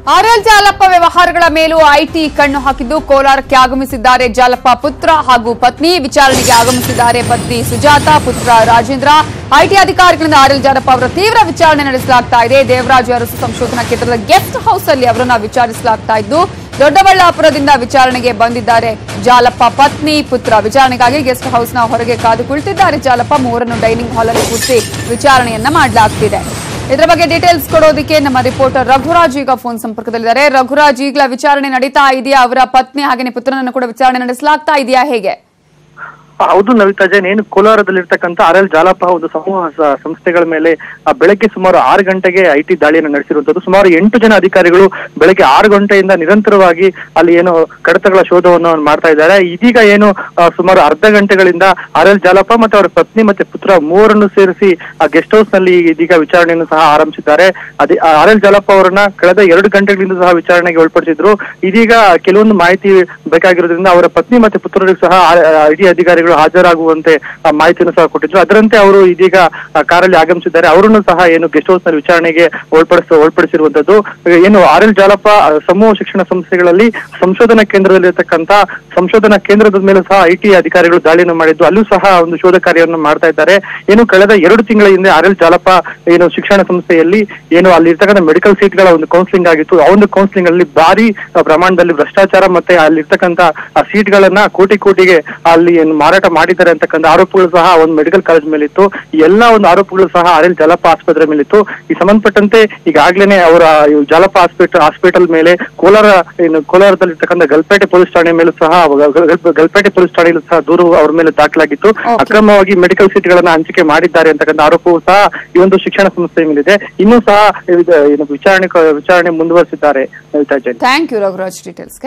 RL Jalappa ವ್ಯವಹಾರಗಳ ಮೇಲೂ IT ಕಣ್ಣು ಹಾಕಿದ್ದು ಕೋಲಾರಕ್ಕೆ ಆಗಮಿಸಿದ್ದಾರೆ ಜಾಲಪ್ಪ ಪುತ್ರ ಹಾಗೂ ಪತ್ನಿ ವಿಚಾರಣೆಗೆ ಆಗಮಿಸಿದ್ದಾರೆ ಪತ್ನಿ ಸುಜಾತ ಪುತ್ರ ರಾಜೇಂದ್ರ ಐಟಿ ಅಧಿಕಾರಿಗಳಿಂದ ಆರ್ಎಲ್ ಜಾಲಪ್ಪ ಅವರ ತೀವ್ರ ವಿಚಾರಣೆ ನಡೆಸಲಾಗ್ತಾ ಇದೆ ದೇವರಾಜು ಅರಸು ಸಂಶೋಧನಾ ಕೇಂದ್ರದ ಗೆಸ್ಟ್ ಹೌಸ್ ಅಲ್ಲಿ ಅವರನ್ನ ವಿಚಾರಿಸಲಾಗ್ತಾ ಇದ್ದು ದೊಡ್ಡಬಳ್ಳಾಪುರದಿಂದ ವಿಚಾರಣೆಗೆ ಬಂದಿದ್ದಾರೆ ಜಾಲಪ್ಪ ಪತ್ನಿ ಪುತ್ರ ವಿಚಾರಣೆಗಾಗಿ ಗೆಸ್ಟ್ ಹೌಸ್ನ ಹೊರಗೆ ಕಾದು ಕುಳಿತಿದ್ದಾರೆ ಜಾಲಪ್ಪ ಮೂವರನ್ನು ಡೈನಿಂಗ್ ಹಾಲ್ ಅಲ್ಲಿ ಕೂರಿಸಿ ವಿಚಾರಣೆಯನ್ನ ಮಾಡಲಾಗ್ತಿದೆ ಇದರ ಬಗ್ಗೆ ಡೀಟೇಲ್ಸ್ ಕೊಡೋದಕ್ಕೆ ನಮ್ಮ ರಿಪೋರ್ಟರ್ ರಘುರಾಜ್ ಈಗ ಫೋನ್ ಸಂಪರ್ಕದಲ್ಲಿದ್ದಾರೆ ರಘುರಾಜ್ ಈಗಲ ವಿಚಾರಣೆ ನಡೀತಾ ಇದೆಯಾ ಅವರ ಪತ್ನಿ ಹಾಗೆಯೇ ಪುತ್ರನನ್ನು ಕೂಡ ವಿಚಾರಣೆ ನಡೆಸಲಾಗ್ತಾ ಇದೆಯಾ ಹೇಗೆ ಹೌದು ನವಿತಾ ಜೈನ್ ಏನು ಕೋಲಾರದಲ್ಲಿರ್ತಕ್ಕಂಥ ಆರ್ ಎಲ್ ಜಾಲಪ್ಪ ಒಂದು ಸಮೂಹ ಸ- ಸಂಸ್ಥೆಗಳ ಮೇಲೆ ಆ, ಬೆಳಗ್ಗೆ ಸುಮಾರು ಆರು ಗಂಟೆಗೆ ಐಟಿ ದಾಳಿಯನ್ನು ನಡೆಸಿರುವಂತದ್ದು ಸುಮಾರು ಎಂಟು ಜನ ಅಧಿಕಾರಿಗಳು ಬೆಳಗ್ಗೆ ಆರು ಗಂಟೆಯಿಂದ ನಿರಂತರವಾಗಿ ಅಲ್ಲಿ ಏನು ಕಡತಗಳ ಶೋಧವನ್ನು ಮಾಡ್ತಾ ಇದ್ದಾರೆ ಇದೀಗ ಏನು ಆ, ಸುಮಾರು ಅರ್ಧ ಗಂಟೆಗಳಿಂದ ಆರ್ ಎಲ್ ಜಾಲಪ್ಪ ಮತ್ತು ಅವರ ಪತ್ನಿ ಮತ್ತೆ ಪುತ್ರ ಮೂವರನ್ನು ಸೇರಿಸಿ ಆ ಗೆಸ್ಟ್ ಹೌಸ್ ನಲ್ಲಿ ಇದೀಗ ವಿಚಾರಣೆಯನ್ನು ಸಹ ಆರಂಭಿಸಿದ್ದಾರೆ ಅದೇ ಆರ್ ಎಲ್ ಜಾಲಪ್ಪ ಅವರನ್ನ ಕಳೆದ ಎರಡು ಗಂಟೆಗಳಿಂದ ಸಹ ವಿಚಾರಣೆಗೆ ಒಳಪಡಿಸಿದ್ರು ಇದೀಗ ಕೆಲವೊಂದು ಮಾಹಿತಿ ಬೇಕಾಗಿರೋದ್ರಿಂದ ಅವರ ಪತ್ನಿ ಮತ್ತೆ ಪುತ್ರರಿಗೂ ಸಹ ಐಟಿ ಅಧಿಕಾರಿಗಳು ಹಾಜರಾಗುವಂತೆ ಆ ಮಾಹಿತಿಯನ್ನು ಸಹ ಕೊಟ್ಟಿದ್ರು ಅದರಂತೆ ಅವರು ಇದೀಗ ಆ, ಕಾರಲ್ಲಿ ಆಗಮಿಸಿದ್ದಾರೆ ಅವರನ್ನು ಸಹ ಏನು ಗೆಸ್ಟ್ ಹೌಸ್ ನಲ್ಲಿ ವಿಚಾರಣೆಗೆ ಒಳಪಡಿಸ ಒಳಪಡಿಸಿರುವಂತದ್ದು ಏನು ಆರ್ ಎಲ್ ಜಾಲಪ್ಪ ಆ, ಸಮೂಹ ಶಿಕ್ಷಣ ಸಂಸ್ಥೆಗಳಲ್ಲಿ ಸಂಶೋಧನಾ ಕೇಂದ್ರದಲ್ಲಿರ್ತಕ್ಕಂಥ ಸಂಶೋಧನಾ ಕೇಂದ್ರದ ಮೇಲೆ ಸಹ ಐಟಿ ಅಧಿಕಾರಿಗಳು ದಾಳಿಯನ್ನು ಮಾಡಿದ್ದು ಅಲ್ಲೂ ಸಹ ಒಂದು ಶೋಧ ಕಾರ್ಯವನ್ನು ಮಾಡ್ತಾ ಇದ್ದಾರೆ ಏನು ಕಳೆದ ಎರಡು ತಿಂಗಳ ಹಿಂದೆ ಆರ್ ಎಲ್ ಜಾಲಪ್ಪ ಏನು ಶಿಕ್ಷಣ ಸಂಸ್ಥೆಯಲ್ಲಿ ಏನು ಅಲ್ಲಿ ಇರ್ತಕ್ಕಂಥ ಮೆಡಿಕಲ್ ಸೀಟ್ಗಳ ಒಂದು ಕೌನ್ಸಿಲಿಂಗ್ ಆಗಿತ್ತು ಆ ಒಂದು ಕೌನ್ಸಿಲಿಂಗ್ ಅಲ್ಲಿ ಭಾರಿ ಆ, ಪ್ರಮಾಣದಲ್ಲಿ ಭ್ರಷ್ಟಾಚಾರ ಮತ್ತೆ ಅಲ್ಲಿ ಇರ್ತಕ್ಕಂಥ ಆ ಸೀಟ್ಗಳನ್ನ ಕೋಟಿ ಕೋಟಿಗೆ ಅಲ್ಲಿ ಏನು ಮಾರಾಟ ಮಾಡಿದ್ದಾರೆ ಅಂತಕ್ಕಂಥ ಆರೋಪಗಳು ಸಹ ಒಂದು ಮೆಡಿಕಲ್ ಕಾಲೇಜ್ ಮೇಲಿತ್ತು ಈ ಎಲ್ಲಾ ಒಂದು ಆರೋಪಗಳು ಸಹ ಆರ್ ಎಲ್ ಜಲಪ ಆಸ್ಪತ್ರೆ ಮೇಲಿತ್ತು ಈ ಸಂಬಂಧಪಟ್ಟಂತೆ ಈಗಾಗ್ಲೇನೆ ಅವರ ಈ ಜಲಪ ಹಾಸ್ಪಿಟಲ್ ಹಾಸ್ಪಿಟಲ್ ಮೇಲೆ ಕೋಲಾರ ಏನು ಕೋಲಾರದಲ್ಲಿರ್ತಕ್ಕಂಥ ಗಲ್ಪೇಟೆ ಪೊಲೀಸ್ ಠಾಣೆ ಮೇಲೂ ಸಹ ಗಲ್- ಗಲ್- ಗಲ್ಪೇಟೆ ಪೊಲೀಸ್ ಠಾಣೆಯಲ್ಲೂ ಸಹ ದೂರು ಅವ್ರ ಮೇಲೆ ದಾಖಲಾಗಿತ್ತು Okay. ಅಕ್ರಮವಾಗಿ ಮೆಡಿಕಲ್ ಸೀಟ್ಗಳನ್ನ ಹಂಚಿಕೆ ಮಾಡಿದ್ದಾರೆ ಅಂತಕ್ಕಂಥ ಆರೋಪವೂ ಸಹ ಈ ಒಂದು ಶಿಕ್ಷಣ ಸಂಸ್ಥೆ ಮೇಲಿದೆ ಇನ್ನೂ ಸಹ ಇದು ಏನು ವಿಚಾರಣೆ ವಿಚಾರಣೆ ಮುಂದುವರಿಸಿದ್ದಾರೆ ನವಿತಾ ಜೈನ್ ಥ್ಯಾಂಕ್ ಯು ರಘುರಾಜ್ ಡೀಟೇಲ್ಸ್ಗೆ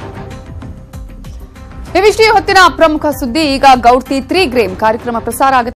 ಇವಿಷ್ಟೇ ಹೊತ್ತಿನ ಪ್ರಮುಖ ಸುದ್ದಿ ಈಗ ಗೌಡ್ತಿ ತ್ರೀ ಗ್ರೇಮ್ ಕಾರ್ಯಕ್ರಮ ಪ್ರಸಾರ ಆಗುತ್ತೆ